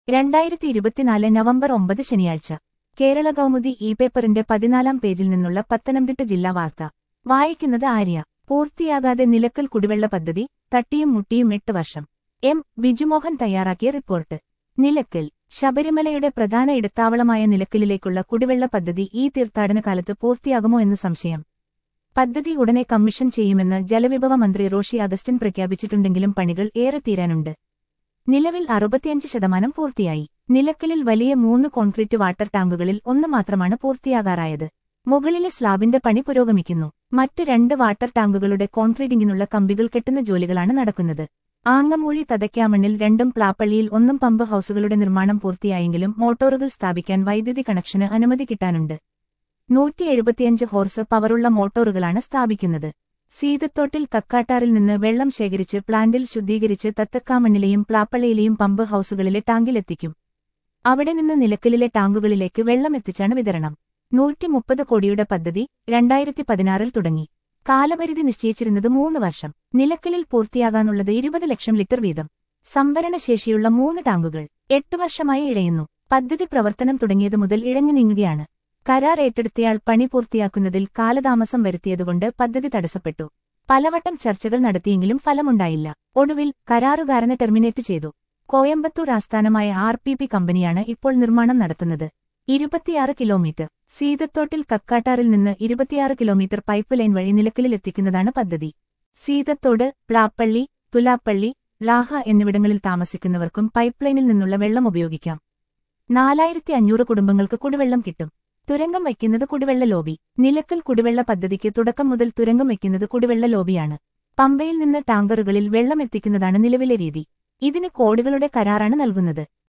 രണ്ടായിരത്തി ഇരുപത്തിനാല് നവംബർ ഒമ്പത് ശനിയാഴ്ച കേരള കൗമുദി ഇ പേപ്പറിന്റെ പതിനാലാം പേജിൽ നിന്നുള്ള പത്തനംതിട്ട ജില്ലാ വാർത്ത വായിക്കുന്നത് ആര്യ പൂർത്തിയാകാതെ നിലക്കൽ കുടിവെള്ള പദ്ധതി തട്ടിയും മുട്ടിയും എട്ട് വർഷം എം ബിജുമോഹൻ തയ്യാറാക്കിയ റിപ്പോർട്ട് നിലക്കൽ ശബരിമലയുടെ പ്രധാന ഇടത്താവളമായ നിലക്കലിലേക്കുള്ള കുടിവെള്ള പദ്ധതി ഈ തീർത്ഥാടന കാലത്ത് പൂർത്തിയാകുമോ എന്ന് സംശയം പദ്ധതി ഉടനെ കമ്മീഷൻ ചെയ്യുമെന്ന് ജലവിഭവ മന്ത്രി റോഷി അഗസ്റ്റിൻ പ്രഖ്യാപിച്ചിട്ടുണ്ടെങ്കിലും പണികൾ ഏറെ തീരാനുണ്ട് നിലവിൽ അറുപത്തിയഞ്ച് ശതമാനം പൂർത്തിയായി നിലക്കലിൽ വലിയ മൂന്ന് കോൺക്രീറ്റ് വാട്ടർ ടാങ്കുകളിൽ ഒന്ന് മാത്രമാണ് പൂർത്തിയാകാറായത് മുകളിലെ സ്ലാബിന്റെ പണി പുരോഗമിക്കുന്നു മറ്റ് രണ്ട് വാട്ടർ ടാങ്കുകളുടെ കോൺക്രീറ്റിംഗിനുള്ള കമ്പികൾ കെട്ടുന്ന ജോലികളാണ് നടക്കുന്നത് ആങ്ങമൂഴി തതയ്ക്കാമണ്ണിൽ രണ്ടും പ്ലാപ്പള്ളിയിൽ ഒന്നും പമ്പ് ഹൌസുകളുടെ നിർമ്മാണം പൂർത്തിയായെങ്കിലും മോട്ടോറുകൾ സ്ഥാപിക്കാൻ വൈദ്യുതി കണക്ഷന് അനുമതി കിട്ടാനുണ്ട് നൂറ്റി എഴുപത്തിയഞ്ച് ഹോർസ് പവറുള്ള മോട്ടോറുകളാണ് സ്ഥാപിക്കുന്നത് സീതത്തോട്ടിൽ കക്കാട്ടാറിൽ നിന്ന് വെള്ളം ശേഖരിച്ച് പ്ലാന്റിൽ ശുദ്ധീകരിച്ച് തത്തക്കാമണ്ണിലെയും പ്ലാപ്പള്ളിയിലെയും പമ്പ് ഹൌസുകളിലെ ടാങ്കിലെത്തിക്കും അവിടെ നിന്ന് നിലക്കലിലെ ടാങ്കുകളിലേക്ക് വെള്ളം എത്തിച്ചാണ് വിതരണം നൂറ്റി മുപ്പത് കോടിയുടെ പദ്ധതി രണ്ടായിരത്തി പതിനാറിൽ തുടങ്ങി കാലപരിധി നിശ്ചയിച്ചിരുന്നത് മൂന്ന് വർഷം നിലക്കലിൽ പൂർത്തിയാകാനുള്ളത് ഇരുപത് ലക്ഷം ലിറ്റർ വീതം സംഭരണശേഷിയുള്ള മൂന്ന് ടാങ്കുകൾ എട്ടു വർഷമായി ഇഴയുന്നു പദ്ധതി പ്രവർത്തനം തുടങ്ങിയതു മുതൽ ഇഴഞ്ഞു നീങ്ങുകയാണ് കരാർ ഏറ്റെടുത്തയാൾ പണി പൂർത്തിയാക്കുന്നതിൽ കാലതാമസം വരുത്തിയതുകൊണ്ട് പദ്ധതി തടസ്സപ്പെട്ടു പലവട്ടം ചർച്ചകൾ നടത്തിയെങ്കിലും ഫലമുണ്ടായില്ല ഒടുവിൽ കരാറുകാരനെ ടെർമിനേറ്റ് ചെയ്തു കോയമ്പത്തൂർ ആസ്ഥാനമായ ആർ പി പി കമ്പനിയാണ് ഇപ്പോൾ നിർമ്മാണം നടത്തുന്നത് ഇരുപത്തിയാറ് കിലോമീറ്റർ സീതത്തോട്ടിൽ കക്കാട്ടാറിൽ നിന്ന് ഇരുപത്തിയാറ് കിലോമീറ്റർ പൈപ്പ് ലൈൻ വഴി നിലക്കലിൽ എത്തിക്കുന്നതാണ് പദ്ധതി സീതത്തോട് പ്ലാപ്പള്ളി തുലാപ്പള്ളി ലാഹ എന്നിവിടങ്ങളിൽ താമസിക്കുന്നവർക്കും പൈപ്പ് ലൈനിൽ നിന്നുള്ള വെള്ളം ഉപയോഗിക്കാം നാലായിരത്തി അഞ്ഞൂറ് കുടുംബങ്ങൾക്ക് കുടിവെള്ളം കിട്ടും തുരങ്കം വയ്ക്കുന്നത് കുടിവെള്ള ലോബി നിലക്കൽ കുടിവെള്ള പദ്ധതിക്ക് തുടക്കം മുതൽ തുരങ്കം വയ്ക്കുന്നത് കുടിവെള്ള ലോബിയാണ് പമ്പയിൽ നിന്ന് ടാങ്കറുകളിൽ വെള്ളം എത്തിക്കുന്നതാണ് നിലവിലെ രീതി ഇതിന് കോടികളുടെ കരാറാണ് നൽകുന്നത്